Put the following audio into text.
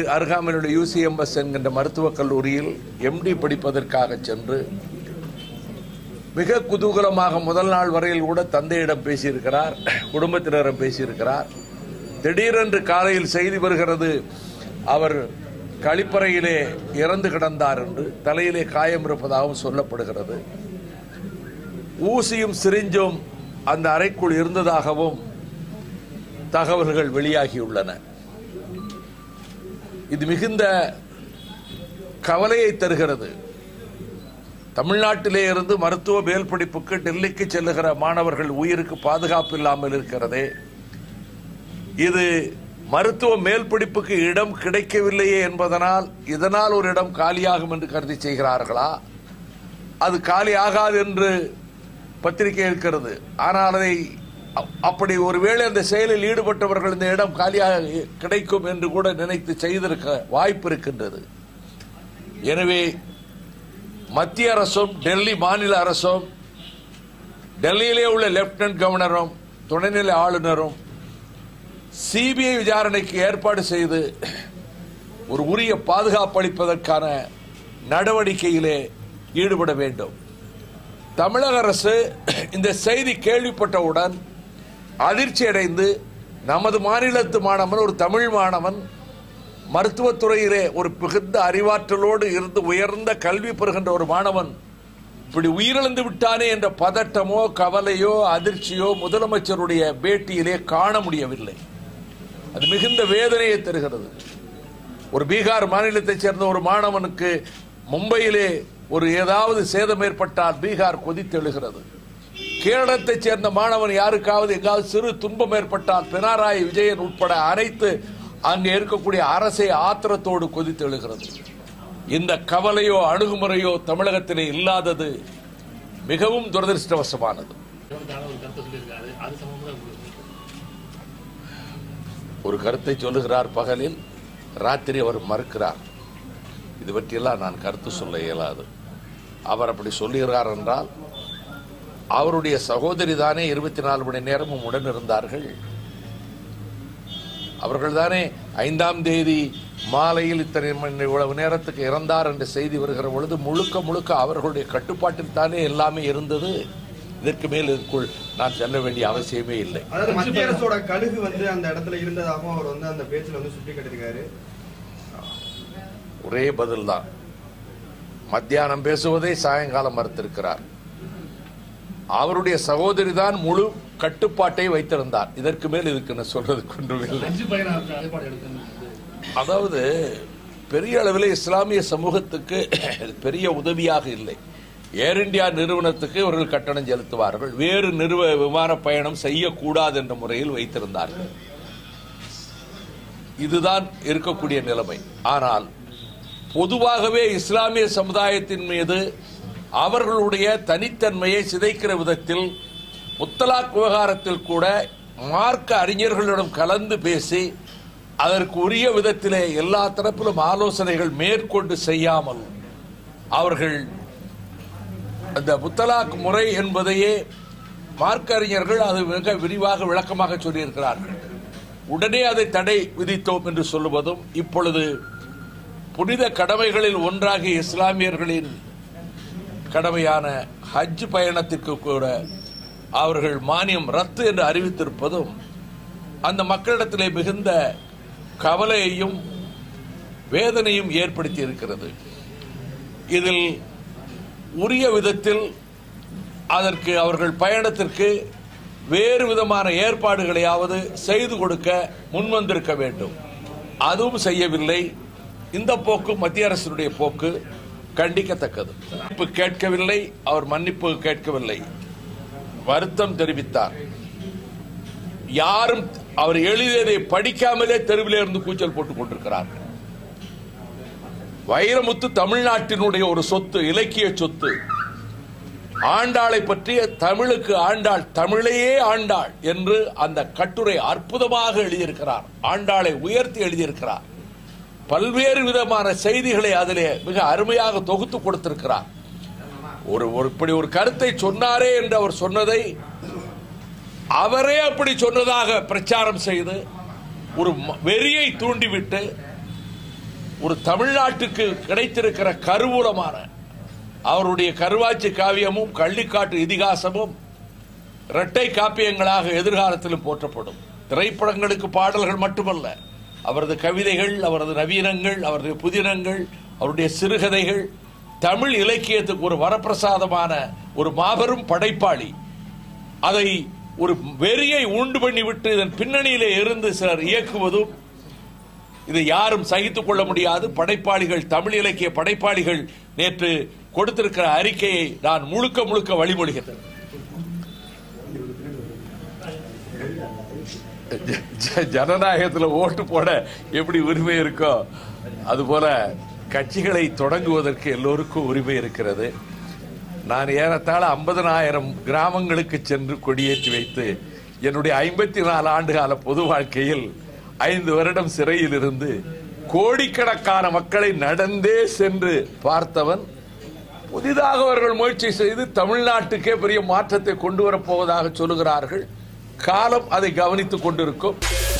அருகாமையில் உள்ள யூசிஎம்எஸ் என்கின்ற மருத்துவக் கல்லூரியில் எம்டி படிப்பதற்காக சென்று மிக குதூகலமாக முதல் நாள் வரையில் கூட தந்தையிடம் பேசியிருக்கிறார் குடும்பத்தினரிடம் பேசியிருக்கிறார் திடீரென்று காலையில் செய்தி வருகிறது அவர் கழிப்பறையிலே இறந்து கிடந்தார் என்று தலையிலே காயம் இருப்பதாகவும் சொல்லப்படுகிறது ஊசியும் சிரிஞ்சும் அந்த அறைக்குள் இருந்ததாகவும் தகவல்கள் வெளியாகியுள்ளன இது மிகுந்த கவலையை தருகிறது தமிழ்நாட்டிலே இருந்து மருத்துவ மேல் படிப்புக்கு டெல்லிக்கு செல்லுகிற மாணவர்கள் உயிருக்கு பாதுகாப்பு இல்லாமல் இருக்கிறதே இது மருத்துவ மேல் படிப்புக்கு இடம் கிடைக்கவில்லையே என்பதனால் இதனால் ஒரு இடம் காலியாகும் என்று கருதி செய்கிறார்களா அது காலி ஆகாது என்று பத்திரிகை இருக்கிறது ஆனால் அதை அ- அப்படி ஒருவேளை அந்த செயலில் ஈடுபட்டவர்கள் இந்த இடம் காலியாக கிடைக்கும் என்று கூட நினைத்து செய்திருக்க வாய்ப்பு இருக்கின்றது எனவே மத்திய அரசும் டெல்லி மாநில அரசும் டெல்லியிலே உள்ள லெப்டினன்ட் கவர்னரும் துணைநிலை ஆளுநரும் சிபிஐ விசாரணைக்கு ஏற்பாடு செய்து ஒரு உரிய பாதுகாப்பு அளிப்பதற்கான நடவடிக்கையிலே ஈடுபட வேண்டும் தமிழக அரசு இந்த செய்தி கேள்விப்பட்டவுடன் அதிர்ச்சி அடைந்து நமது மாநிலத்து மாணவன் ஒரு தமிழ் மாணவன் மருத்துவத்துறையிலே ஒரு மிகுந்த அறிவாற்றலோடு இருந்து உயர்ந்த கல்வி பெறுகின்ற ஒரு மாணவன் இப்படி உயிரிழந்து விட்டானே என்ற பதட்டமோ கவலையோ அதிர்ச்சியோ முதலமைச்சருடைய பேட்டியிலே காண முடியவில்லை அது மிகுந்த வேதனையை தருகிறது ஒரு பீகார் மாநிலத்தைச் சேர்ந்த ஒரு மாணவனுக்கு மும்பையிலே ஒரு ஏதாவது சேதம் ஏற்பட்டால் பீகார் கொதித்தெழுகிறது கேரளத்தைச் சேர்ந்த மாணவன் யாருக்காவது எங்காவது சிறு துன்பம் ஏற்பட்டால் பினராயி விஜயன் உட்பட அனைத்து அங்கே இருக்கக்கூடிய அரசை ஆத்திரத்தோடு கொதித்தெழுகிறது இந்த கவலையோ அணுகுமுறையோ தமிழகத்திலே இல்லாதது மிகவும் துரதிருஷ்டவசமானது ஒரு கருத்தை சொல்லியிருக்காரு அது சம்பந்தமா உங்களுக்கு ஒரு கருத்தை சொல்லுகிறார் பகலில் ராத்திரி அவர் மறுக்கிறார் இது பற்றியெல்லாம் நான் கருத்து சொல்ல இயலாது அவர் அப்படி சொல்லுகிறார் என்றால் அவருடைய சகோதரி தானே இருபத்தி நாலு மணி நேரமும் உடன் இருந்தார்கள் அவர்கள் தானே ஐந்தாம் தேதி மாலையில் இத்தனை மணி இவ்வளவு நேரத்துக்கு இறந்தார் என்ற செய்தி வருகிற பொழுது முழுக்க முழுக்க அவர்களுடைய கட்டுப்பாட்டில் தானே எல்லாமே இருந்தது இதற்கு மேல் இதற்குள் நான் செல்ல வேண்டிய அவசியமே இல்லை அதாவது மத்திய அரசோட கழுகு வந்து அந்த இடத்துல இருந்ததாகவும் அவர் வந்து அந்த பேச்சுல வந்து சுட்டி காட்டியிருக்காரு ஒரே பதில்தான் மத்தியானம் பேசுவதை சாயங்காலம் மறுத்திருக்கிறார் அவருடைய சகோதரி தான் முழு கட்டுப்பாட்டை வைத்திருந்தார் இதற்கு மேல் இதுக்கு நான் சொல்றதுக்கு ஒன்றும் இல்லை அஞ்சு பையனா ஏற்பாடு எடுக்கணும் அதாவது பெரிய அளவில் இஸ்லாமிய சமூகத்துக்கு இது பெரிய உதவியாக இல்லை ஏர் இந்தியா நிறுவனத்துக்கு இவர்கள் கட்டணம் செலுத்துவார்கள் வேறு நிறுவ விமான பயணம் செய்யக்கூடாது என்ற முறையில் வைத்திருந்தார்கள் இதுதான் இருக்கக்கூடிய நிலைமை ஆனால் பொதுவாகவே இஸ்லாமிய சமுதாயத்தின் மீது அவர்களுடைய தனித்தன்மையை சிதைக்கிற விதத்தில் முத்தலாக் விவகாரத்தில் கூட மார்க்க அறிஞர்களிடம் கலந்து பேசி அதற்கு உரிய விதத்திலே எல்லா தரப்பிலும் ஆலோசனைகள் மேற்கொண்டு செய்யாமல் அவர்கள் அந்த முத்தலாக் முறை என்பதையே மார்க்க அறிஞர்கள் அது மிக விரிவாக விளக்கமாக சொல்லியிருக்கிறார்கள் உடனே அதை தடை விதித்தோம் என்று சொல்லுவதும் இப்பொழுது புனித கடமைகளில் ஒன்றாகிய இஸ்லாமியர்களின் கடமையான ஹஜ் பயணத்திற்கு கூட அவர்கள் மானியம் ரத்து என்று அறிவித்திருப்பதும் அந்த மக்களிடத்திலே மிகுந்த கவலையையும் வேதனையும் ஏற்படுத்தி இருக்கிறது இதில் உரிய விதத்தில் அதற்கு அவர்கள் பயணத்திற்கு வேறு விதமான ஏற்பாடுகளையாவது செய்து கொடுக்க முன்வந்திருக்க வேண்டும் அதுவும் செய்யவில்லை இந்த போக்கு மத்திய அரசினுடைய போக்கு கண்டிக்கத்தக்கது மன்னிப்பு கேட்கவில்லை அவர் மன்னிப்பு கேட்கவில்லை வருத்தம் தெரிவித்தார் யாரும் அவர் எழுதியதை படிக்காமலே தெருவிலே இருந்து கூச்சல் போட்டுக் கொண்டிருக்கிறார்கள் வைரமுத்து தமிழ்நாட்டினுடைய ஒரு சொத்து இலக்கிய சொத்து ஆண்டாளை பற்றிய தமிழுக்கு ஆண்டாள் தமிழையே ஆண்டாள் என்று அந்த கட்டுரை அற்புதமாக எழுதியிருக்கிறார் ஆண்டாளை உயர்த்தி எழுதியிருக்கிறார் பல்வேறு விதமான செய்திகளை அதிலே மிக அருமையாக தொகுத்து கொடுத்திருக்கிறார் ஒரு ஒரு இப்படி ஒரு கருத்தை சொன்னாரே என்று அவர் சொன்னதை அவரே அப்படி சொன்னதாக பிரச்சாரம் செய்து ஒரு ம- வெறியை தூண்டிவிட்டு ஒரு தமிழ்நாட்டுக்கு கிடைத்திருக்கிற கருவூலமான அவருடைய கருவாச்சி காவியமும் கள்ளிக்காட்டு இதிகாசமும் இரட்டை காப்பியங்களாக எதிர்காலத்திலும் போற்றப்படும் திரைப்படங்களுக்கு பாடல்கள் மட்டுமல்ல அவரது கவிதைகள் அவரது நவீனங்கள் அவரது புதினங்கள் அவருடைய சிறுகதைகள் தமிழ் இலக்கியத்துக்கு ஒரு வரப்பிரசாதமான ஒரு மாபெரும் படைப்பாளி அதை ஒரு வெறியை உண்டு பண்ணிவிட்டு இதன் பின்னணியிலே இருந்து சிலர் இயக்குவதும் இதை யாரும் சகித்துக் கொள்ள முடியாது படைப்பாளிகள் தமிழ் இலக்கிய படைப்பாளிகள் நேற்று கொடுத்திருக்கிற அறிக்கையை நான் முழுக்க முழுக்க வழிமொழிகிறேன் ஜ- ஜ- ஜனநாயகத்துல ஓட்டு போட எப்படி உரிமை இருக்கோ அதுபோல கட்சிகளை தொடங்குவதற்கு எல்லோருக்கும் உரிமை இருக்கிறது நான் ஏறத்தாழ ஐம்பதனாயிரம் கிராமங்களுக்கு சென்று கொடியேற்றி வைத்து என்னுடைய ஐம்பத்தி நாலு ஆண்டுகால பொது வாழ்க்கையில் ஐந்து வருடம் சிறையில் இருந்து கோடிக்கணக்கான மக்களை நடந்தே சென்று பார்த்தவன் புதிதாக அவர்கள் முயற்சி செய்து தமிழ்நாட்டுக்கே பெரிய மாற்றத்தை கொண்டு வரப் போவதாக சொல்லுகிறார்கள் காலம் அதை கவனித்துக் கொண்டிருக்கும்